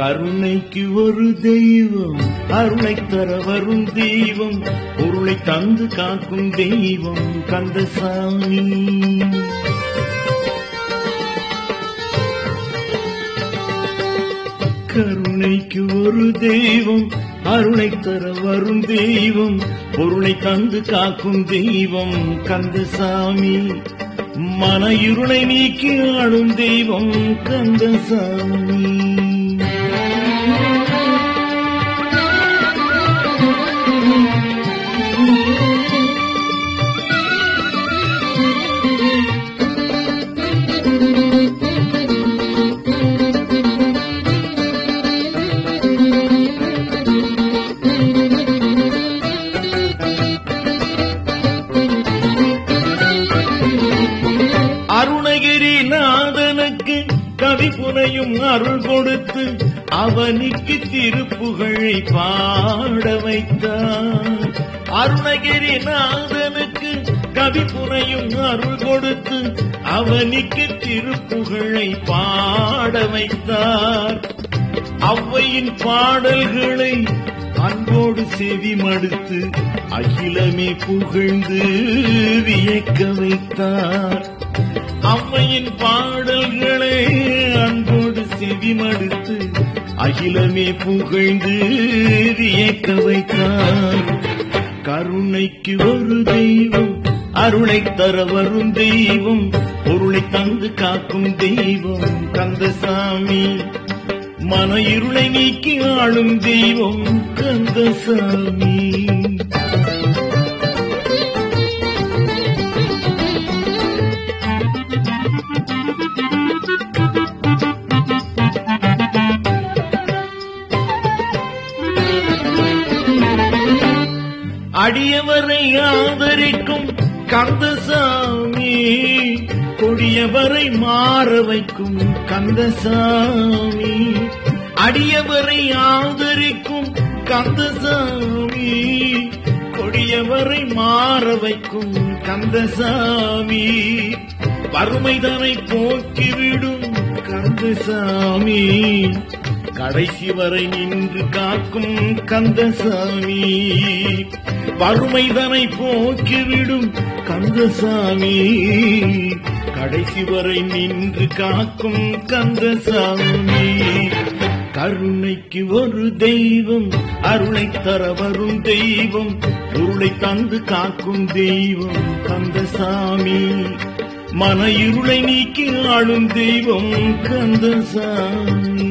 கருணைக்கு ஒரு தெய்வம் அருளை தர வரும் தெய்வம் பொருளை தந்து காக்கும் தெய்வம் கந்தசாமி கருணைக்கு ஒரு தெய்வம் அருளை தர வரும் தெய்வம் பொருளை தந்து காக்கும் தெய்வம் கந்தசாமி மன இருளை நீக்கி ஆளும் தெய்வம் கந்தசாமி அருணகிரி நாதனுக்கு கவி புனையும் அருள் கொடுத்து அவனிக்கு திருப்புகழை பாட வைத்தார் அருணகிரி நாதனுக்கு கவி புனையும் அருள் கொடுத்து அவனிக்கு திருப்புகழை பாட வைத்தார் அவ்வையின் பாடல்களை அன்போடு செவி மடுத்து அகிலமே புகழ்ந்து வியக்க வைத்தார் அம்மையின் பாடல்களை அன்போடு செவி மடுத்து அகிலமே புகழ்ந்து வியக்க வைத்தார் கருணைக்கு ஒரு தெய்வம் அருளை தர வரும் தெய்வம் பொருளை தந்து காக்கும் தெய்வம் கந்தசாமி மன இருளை நீக்கி ஆளும் தெய்வம் கந்தசாமி அடியவரை ஆதரிக்கும் கந்தசாமி கொடியவரை மாற வைக்கும் கந்தசாமி அடியவரை ஆதரிக்கும் கந்தசாமி கொடியவரை மாற வைக்கும் கந்தசாமி வறுமைதனை போக்கிவிடும் கந்தசாமி கடைசி வரை நின்று காக்கும் கந்தசாமி வறுமைதனை போக்கிவிடும் கந்தசாமி கடைசி வரை நின்று காக்கும் கந்தசாமி கருணைக்கு ஒரு தெய்வம் அருளை தர வரும் தெய்வம் பொருளை தந்து காக்கும் தெய்வம் கந்தசாமி மன இருளை நீக்கி ஆளும் தெய்வம் கந்தசாமி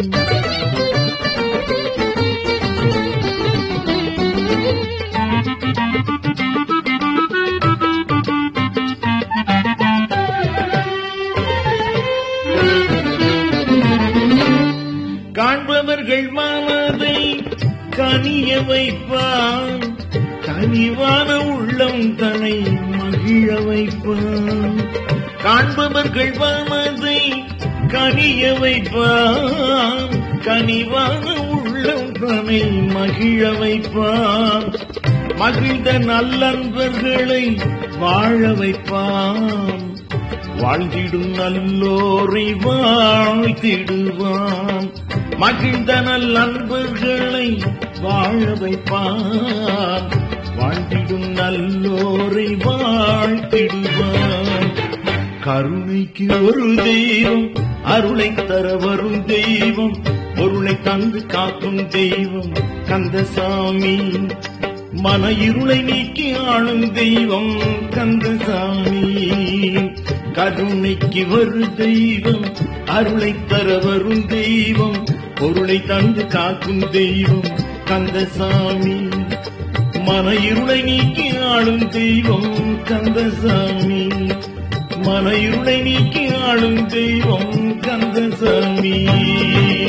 காண்பவர்கள் மனதை கனிய வைப்பான் கனிவான உள்ளம் தன்னை மகிழ வைப்பான் காண்பவர்கள் மனதை கனிய வைப்பான் கனிவான உள்ளம் தன்னை மகிழ வைப்பான் மகிழ்ந்த நல்லன்பர்களை வாழ வைப்பான் வாழ்ந்திடும் நல்லோரை வாழ்த்திடுவான் மகிழ்ந்த நல்லன்பர்களை வாழ வைப்பான் வாழ்ந்திடும் நல்லோரை வாழ்த்திடுவான் கருணைக்கு ஒரு தெய்வம் அருளை தர வரும் தெய்வம் பொருளை தந்து காக்கும் தெய்வம் கந்தசாமி மன இருளை நீக்கி ஆளும் தெய்வம் கந்தசாமி கருணைக்கு ஒரு தெய்வம் அருளை தர வரும் தெய்வம் பொருளை தந்து காக்கும் தெய்வம் கந்தசாமி மன இருளை நீக்கி ஆளும் தெய்வம் கந்தசாமி மன இருளை நீக்கி ஆளும் தெய்வம் கந்தசாமி